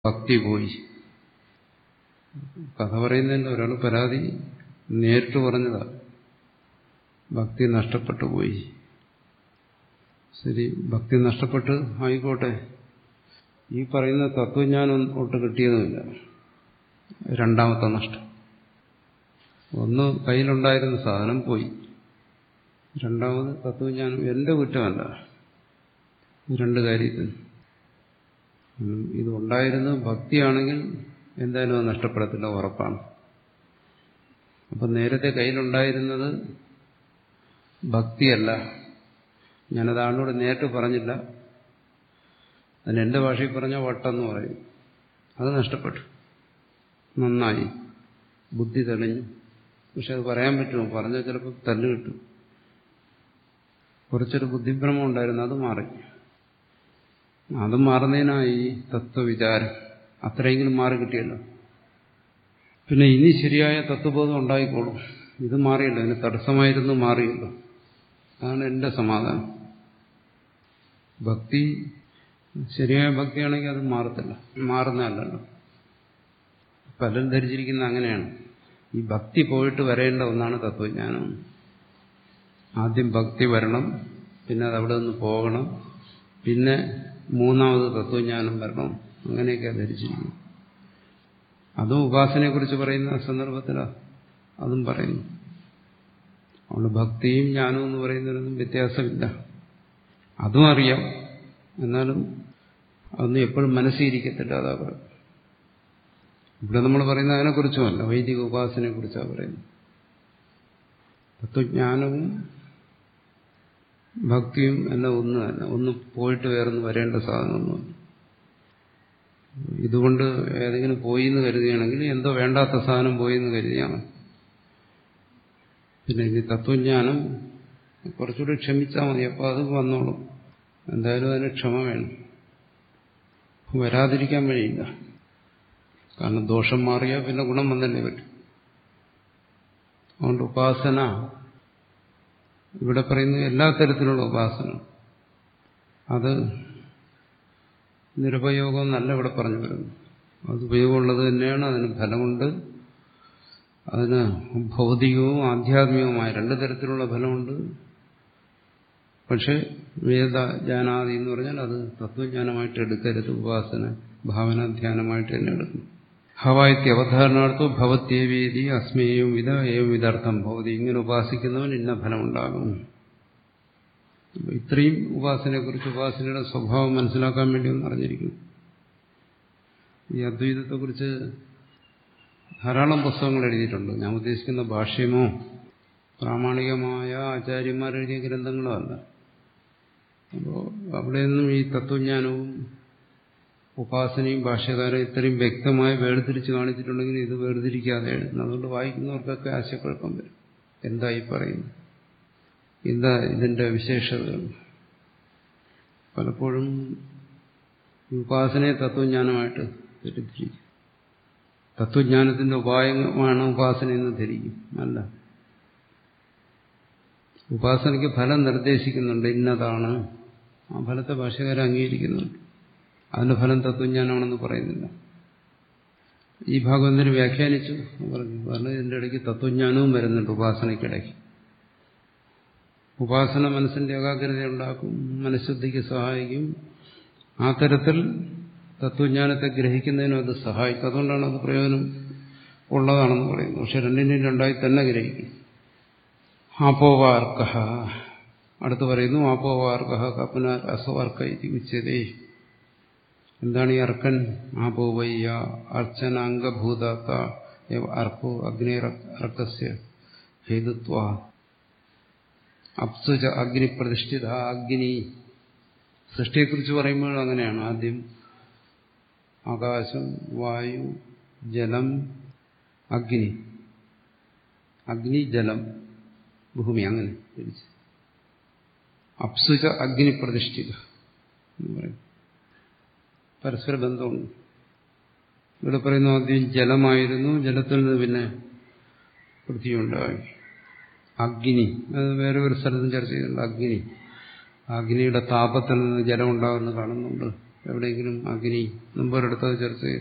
ഭക്തി പോയി കഥ പറയുന്നതിന്റെ ഒരാൾ പരാതി നേരിട്ട് പറഞ്ഞതാ ഭക്തി നഷ്ടപ്പെട്ടു പോയി ശരി ഭക്തി നഷ്ടപ്പെട്ട് ആയിക്കോട്ടെ ഈ പറയുന്ന തത്വജ്ഞാനം ഒട്ട് കിട്ടിയതുമില്ല രണ്ടാമത്തെ നഷ്ടം ഒന്ന് കയ്യിലുണ്ടായിരുന്ന സാധനം പോയി രണ്ടാമത് തത്വജ്ഞാനം എന്റെ കുറ്റമല്ല രണ്ട് കാര്യത്തിന് ഇത് ഉണ്ടായിരുന്നത് ഭക്തിയാണെങ്കിൽ എന്തായാലും അത് നഷ്ടപ്പെടത്തില്ല ഉറപ്പാണ് അപ്പം നേരത്തെ കയ്യിലുണ്ടായിരുന്നത് ഭക്തിയല്ല ഞാനത് ആളിനോട് നേരിട്ട് പറഞ്ഞില്ല അതിന് എന്റെ ഭാഷയിൽ പറഞ്ഞ വട്ടെന്ന് പറയും അത് നഷ്ടപ്പെട്ടു നന്നായി ബുദ്ധി തെളിഞ്ഞു പക്ഷെ അത് പറയാൻ പറ്റുമോ പറഞ്ഞാൽ ചിലപ്പോൾ തല്ല് കിട്ടും കുറച്ചൊരു ബുദ്ധിഭ്രമം ഉണ്ടായിരുന്നു അത് മാറി അത് മാറുന്നതിനായി തത്വവിചാരം അത്രയെങ്കിലും മാറി കിട്ടിയല്ലോ പിന്നെ ഇനി ശരിയായ തത്വബോധം ഉണ്ടായിക്കോളും ഇത് മാറിയല്ലോ ഇതിന് തടസ്സമായിരുന്നു മാറിയല്ലോ അതാണ് എന്റെ സമാധാനം ഭക്തി ശരിയായ ഭക്തിയാണെങ്കിൽ അത് മാറത്തില്ല മാറുന്നതല്ലല്ലോ പലരും ധരിച്ചിരിക്കുന്ന അങ്ങനെയാണ് ഈ ഭക്തി പോയിട്ട് വരേണ്ട ഒന്നാണ് തത്വജ്ഞാനം ആദ്യം ഭക്തി വരണം പിന്നെ അത് അവിടെ നിന്ന് പോകണം പിന്നെ മൂന്നാമത് തത്വജ്ഞാനം വരണം അങ്ങനെയൊക്കെ ധരിച്ചിരിക്കുന്നു അതും ഉപാസനയെക്കുറിച്ച് പറയുന്ന സന്ദർഭത്തിൽ അതും പറയുന്നു അതുകൊണ്ട് ഭക്തിയും ജ്ഞാനവും എന്ന് പറയുന്നതിനൊന്നും വ്യത്യാസമില്ല അതും അറിയാം എന്നാലും അതൊന്നും എപ്പോഴും മനസ്സിരിക്കത്തില്ല അതാ പറയുന്നത് ഇവിടെ നമ്മൾ പറയുന്നത് അതിനെക്കുറിച്ചുമല്ല വൈദിക ഉപാസനയെ കുറിച്ചാണ് പറയുന്നത് തത്വജ്ഞാനവും ഭക്തിയും എല്ലാം ഒന്ന് തന്നെ ഒന്ന് പോയിട്ട് വേറൊന്ന് വരേണ്ട സാധനമൊന്നുമില്ല ഇതുകൊണ്ട് ഏതെങ്കിലും പോയി എന്ന് കരുതുകയാണെങ്കിൽ എന്തോ വേണ്ടാത്ത സാധനം പോയി എന്ന് കരുതിയാണ് പിന്നെ ഇനി തത്വജ്ഞാനം കുറച്ചുകൂടി ക്ഷമിച്ചാൽ മതി അപ്പോൾ അത് വന്നോളും എന്തായാലും അതിന് ക്ഷമ വേണം വരാതിരിക്കാൻ വഴിയില്ല കാരണം ദോഷം മാറിയാൽ പിന്നെ ഗുണം വന്നല്ലേ പറ്റും അതുകൊണ്ട് ഉപാസന ഇവിടെ പറയുന്ന എല്ലാ തരത്തിലുള്ള ഉപാസന അത് നിരുപയോഗം എന്നല്ല ഇവിടെ പറഞ്ഞു വരുന്നു അത് ഉപയോഗമുള്ളത് തന്നെയാണ് അതിന് ഫലമുണ്ട് അതിന് ഭൗതികവും ആധ്യാത്മികവുമായ രണ്ട് തരത്തിലുള്ള ഫലമുണ്ട് പക്ഷെ വേദ ജ്ഞാനാദി എന്ന് പറഞ്ഞാൽ അത് തത്വജ്ഞാനമായിട്ട് എടുക്കരുത് ഉപാസന ഭാവനാധ്യാനമായിട്ട് തന്നെ എടുക്കണം ഹവായിത്യ അവധാരണാർത്ഥോ ഭവത്യേവേദി അസ്മേയും വിധ ഏവം വിധർത്ഥം ഭവതി ഇങ്ങനെ ഉപാസിക്കുന്നവൻ ഇന്ന ഫലമുണ്ടാകും ഇത്രയും ഉപാസനയെക്കുറിച്ച് ഉപാസനയുടെ സ്വഭാവം മനസ്സിലാക്കാൻ വേണ്ടി ഒന്ന് അറിഞ്ഞിരിക്കുന്നു ഈ അദ്വൈതത്തെക്കുറിച്ച് ധാരാളം പുസ്തകങ്ങൾ എഴുതിയിട്ടുണ്ട് ഞാൻ ഉദ്ദേശിക്കുന്ന ഭാഷ്യമോ പ്രാമാണികമായ ആചാര്യന്മാർ എഴുതിയ ഗ്രന്ഥങ്ങളോ അല്ല അപ്പോൾ അവിടെ നിന്നും ഈ തത്വജ്ഞാനവും ഉപാസനയും ഭാഷ്യകാരം ഇത്രയും വ്യക്തമായി വേർതിരിച്ച് കാണിച്ചിട്ടുണ്ടെങ്കിൽ ഇത് വേർതിരിക്കാതെ എഴുതുന്നു അതുകൊണ്ട് വായിക്കുന്നവർക്കൊക്കെ ആശയക്കുഴപ്പം വരും എന്തായി പറയുന്നു എന്താ ഇതിന്റെ വിശേഷതകൾ പലപ്പോഴും ഉപാസനയെ തത്വജ്ഞാനമായിട്ട് തെറ്റിദ്ധരിക്കും തത്വജ്ഞാനത്തിന്റെ ഉപായമാണ് ഉപാസന എന്ന് ധരിക്കും അല്ല ഉപാസനയ്ക്ക് ഫലം നിർദ്ദേശിക്കുന്നുണ്ട് ഇന്നതാണ് ആ ഫലത്തെ ഭാഷകാരെ അംഗീകരിക്കുന്നുണ്ട് അതിന്റെ ഫലം തത്വജ്ഞാനമാണെന്ന് പറയുന്നില്ല ഈ ഭാഗം എന്തിനു വ്യാഖ്യാനിച്ചു പറഞ്ഞു കാരണം ഇതിന്റെ ഇടയ്ക്ക് തത്വജ്ഞാനവും വരുന്നുണ്ട് ഉപാസനയ്ക്കിടയ്ക്ക് ഉപാസന മനസ്സിന്റെ ഏകാഗ്രത ഉണ്ടാക്കും മനഃശുദ്ധിക്ക് സഹായിക്കും ആ തരത്തിൽ തത്വജ്ഞാനത്തെ ഗ്രഹിക്കുന്നതിനും അത് സഹായിക്കും അതുകൊണ്ടാണ് അത് പ്രയോജനം ഉള്ളതാണെന്ന് പറയുന്നത് പക്ഷെ രണ്ടിനെയും രണ്ടായി തന്നെ ഗ്രഹിക്കും ആപോവാർക്ക അടുത്ത് പറയുന്നു ആപോവാർക്ക കപ്പന അസവാർക്ക ഇത് ഉച്ചതേ എന്താണ് ഈ അർക്കൻ ആപോവയ്യ അർച്ചനാംഗഭൂതാത്ത അർക്കോ അഗ്നി അർക്കസ്യ ഹേതുത്വ അപ്സുച അഗ്നി പ്രതിഷ്ഠിത അഗ്നി സൃഷ്ടിയെക്കുറിച്ച് പറയുമ്പോൾ അങ്ങനെയാണ് ആദ്യം ആകാശം വായു ജലം അഗ്നി അഗ്നി ജലം ഭൂമി അങ്ങനെ തിരിച്ച് അപ്സുച അഗ്നി പ്രതിഷ്ഠിത എന്ന് പറയും പരസ്പര ബന്ധമുണ്ട് ഇവിടെ പറയുന്നു ആദ്യം ജലമായിരുന്നു ജലത്തിൽ നിന്ന് പിന്നെ പൃഥ്വി ഉണ്ടായി അഗ്നി അത് വേറെ ഒരു സ്ഥലത്തും ചർച്ച ചെയ്തിട്ടുണ്ട് അഗ്നി അഗ്നിയുടെ താപത്തിൽ നിന്ന് ജലം ഉണ്ടാകുന്ന കാണുന്നുണ്ട് എവിടെയെങ്കിലും അഗ്നി മുമ്പൊരിടത്തത് ചർച്ച ചെയ്തു